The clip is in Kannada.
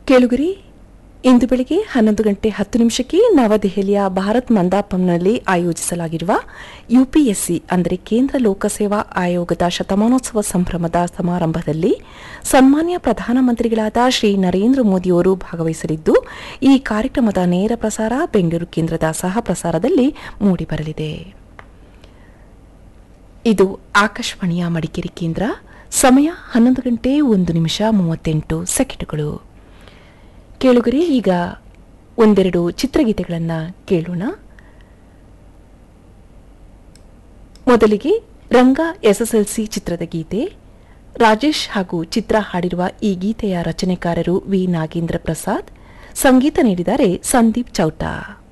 ಕೇಳುಗರಿ ಇಂದು ಬೆಳಿಗ್ಗೆ ಹನ್ನೊಂದು ಗಂಟೆ ಹತ್ತು ನಿಮಿಷಕ್ಕೆ ನವದೆಹಲಿಯ ಭಾರತ್ ಮಂದಾಪಂನಲ್ಲಿ ಆಯೋಜಿಸಲಾಗಿರುವ ಯುಪಿಎಸ್ಸಿ ಅಂದರೆ ಕೇಂದ್ರ ಲೋಕಸೇವಾ ಆಯೋಗದ ಶತಮಾನೋತ್ಸವ ಸಂಭ್ರಮದ ಸಮಾರಂಭದಲ್ಲಿ ಸನ್ಮಾನ್ಯ ಪ್ರಧಾನಮಂತ್ರಿಗಳಾದ ಶ್ರೀ ನರೇಂದ್ರ ಮೋದಿಯವರು ಭಾಗವಹಿಸಲಿದ್ದು ಈ ಕಾರ್ಯಕ್ರಮದ ನೇರ ಪ್ರಸಾರ ಬೆಂಗಳೂರು ಕೇಂದ್ರದ ಸಹ ಪ್ರಸಾರದಲ್ಲಿ ಮೂಡಿಬರಲಿದೆ ಇದು ಆಕಾಶವಾಣಿಯ ಮಡಿಕೇರಿ ಕೇಂದ್ರ ಸಮಯ ಹನ್ನೊಂದು ಗಂಟೆ ಒಂದು ನಿಮಿಷ ಮೂವತ್ತೆಂಟು ಸೆಕೆಂಡುಗಳು ಕೇಳುಗರೆ ಈಗ ಒಂದೆರಡು ಚಿತ್ರಗೀತೆಗಳನ್ನು ಕೇಳೋಣ ಮೊದಲಿಗೆ ರಂಗ ಎಸ್ಎಸ್ಎಲ್ಸಿ ಚಿತ್ರದ ಗೀತೆ ರಾಜೇಶ್ ಹಾಗೂ ಚಿತ್ರ ಹಾಡಿರುವ ಈ ಗೀತೆಯ ರಚನೆಕಾರರು ವಿ ನಾಗೇಂದ್ರ ಪ್ರಸಾದ್ ಸಂಗೀತ ನೀಡಿದ್ದಾರೆ ಸಂದೀಪ್ ಚೌಟಾ